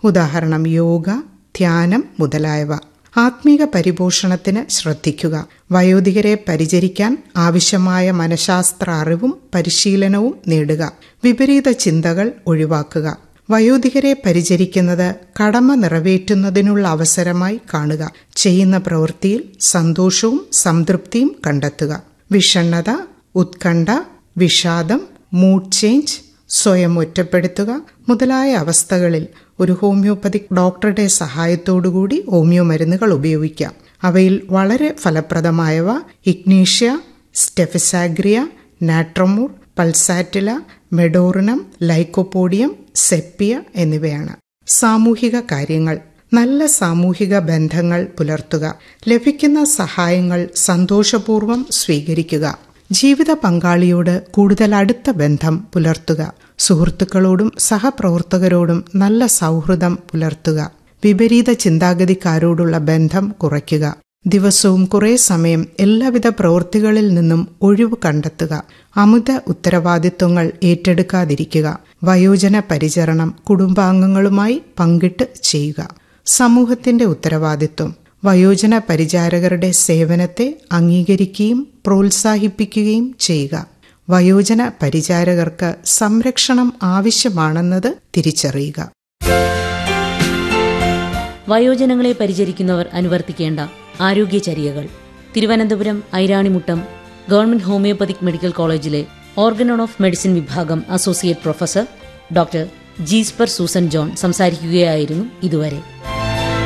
ഉദാഹരണം യോഗ ധ്യാനം മുതലായവ ആത്മീക പരിപോഷണത്തിന് ശ്രദ്ധിക്കുക വയോധികരെ പരിചരിക്കാൻ ആവശ്യമായ മനഃശാസ്ത്ര അറിവും പരിശീലനവും നേടുക വിപരീത ചിന്തകൾ ഒഴിവാക്കുക വയോധികരെ പരിചരിക്കുന്നത് കടമ നിറവേറ്റുന്നതിനുള്ള അവസരമായി കാണുക ചെയ്യുന്ന പ്രവൃത്തിയിൽ സന്തോഷവും സംതൃപ്തിയും കണ്ടെത്തുക വിഷണ്ണത ഉത്കണ്ഠ വിഷാദം മൂഡ് ചേഞ്ച് സ്വയം ഒറ്റപ്പെടുത്തുക മുതലായ അവസ്ഥകളിൽ ഒരു ഹോമിയോപ്പതിക് ഡോക്ടറുടെ സഹായത്തോടുകൂടി ഹോമിയോ മരുന്നുകൾ ഉപയോഗിക്കാം അവയിൽ വളരെ ഫലപ്രദമായവ ഇഗ്നീഷ്യ സ്റ്റെഫിസാഗ്രിയ നാട്രമൂർ പൾസാറ്റില മെഡോറിനം ലൈക്കോപോഡിയം സെപ്പിയ എന്നിവയാണ് സാമൂഹിക കാര്യങ്ങൾ നല്ല സാമൂഹിക ബന്ധങ്ങൾ പുലർത്തുക ലഭിക്കുന്ന സഹായങ്ങൾ സന്തോഷപൂർവ്വം സ്വീകരിക്കുക ജീവിത പങ്കാളിയോട് കൂടുതൽ അടുത്ത ബന്ധം പുലർത്തുക സുഹൃത്തുക്കളോടും സഹപ്രവർത്തകരോടും നല്ല സൗഹൃദം പുലർത്തുക വിപരീത ചിന്താഗതിക്കാരോടുള്ള ബന്ധം കുറയ്ക്കുക ദിവസവും കുറേ സമയം എല്ലാവിധ പ്രവൃത്തികളിൽ നിന്നും ഒഴിവ് കണ്ടെത്തുക അമിത ഉത്തരവാദിത്വങ്ങൾ ഏറ്റെടുക്കാതിരിക്കുക വയോജന പരിചരണം കുടുംബാംഗങ്ങളുമായി പങ്കിട്ട് ചെയ്യുക സമൂഹത്തിന്റെ ഉത്തരവാദിത്വം വയോജന പരിചാരകരുടെ സേവനത്തെ അംഗീകരിക്കുകയും പ്രോത്സാഹിപ്പിക്കുകയും ചെയ്യുക വയോജന പരിചാരകർക്ക് സംരക്ഷണം ആവശ്യമാണെന്നത് തിരിച്ചറിയുക വയോജനങ്ങളെ പരിചരിക്കുന്നവർ അനുവർത്തിക്കേണ്ട ആരോഗ്യചര്യകൾ Thiruvananthapuram Iranimuttam government homoeopathic medical കോളേജിലെ ഓർഗനോൺ ഓഫ് മെഡിസിൻ വിഭാഗം associate professor doctor Jeesper Susan John സംസാരിക്കുകയായിരുന്നു ഇതുവരെ